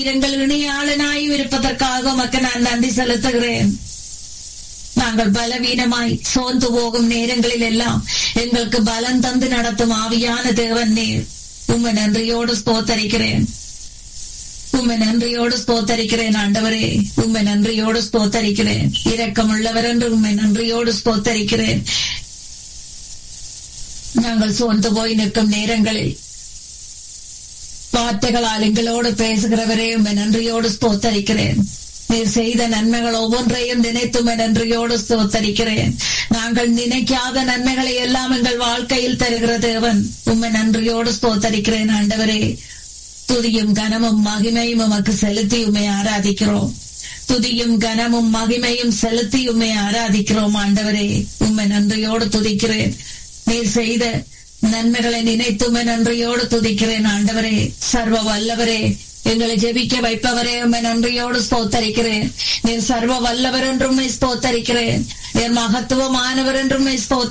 நீர் எங்கள் இணையாளனாயும் இருப்பதற்காக உமக்கு நான் நன்றி செலுத்துகிறேன் நாங்கள் பலவீனமாய் சோர்ந்து போகும் நேரங்களில் எல்லாம் எங்களுக்கு பலம் தந்து நடத்தும் ஆவியான தேவன் நீர் உண்மை நன்றியோடு ஸ்தோத்தரிக்கிறேன் உண்மை நன்றியோடு ஸ்தோத்தரிக்கிறேன் ஆண்டவரே உண்மை நன்றியோடு ஸ்தோத்தரிக்கிறேன் இரக்கம் உள்ளவர் என்று உண்மை நன்றியோடு ஸ்தோத்தரிக்கிறேன் நாங்கள் சோர்ந்து போய் நிற்கும் நேரங்களில் வார்த்தைகளால் எங்களோடு பேசுகிறவரே உண்மை நன்றியோடு ஸ்தோத்தரிக்கிறேன் நீர் செய்த நன்மைகள் ஒவ்வொன்றையும் நினைத்தும் நன்றியோடு ஸ்தோத்தரிக்கிறேன் நாங்கள் நினைக்காத நன்மைகளை எல்லாம் எங்கள் வாழ்க்கையில் தருகிற தேவன் உண்மை நன்றியோடு ஸ்தோத்தரிக்கிறேன் ஆண்டவரே துதியும் கனமும் மகிமையும் உமக்கு செலுத்தி உண்மை ஆராதிக்கிறோம் துதியும் கனமும் மகிமையும் செலுத்தி உண்மை ஆராதிக்கிறோம் ஆண்டவரே உண்மை நன்றியோடு துதிக்கிறேன் நீர் செய்த நன்மைகளை நினைத்துமே நன்றியோடு துதிக்கிறேன் ஆண்டவரே சர்வ வல்லவரே எங்களை ஜெபிக்க வைப்பவரே உண்மை நன்றியோடு ஸ்தோத்தரிக்கிறேன் நீர் சர்வ வல்லவர் என்றும் ஸ்தோத்தரிக்கிறேன் நீர் மகத்துவமானவர் என்றும் ஸ்தோத்தரி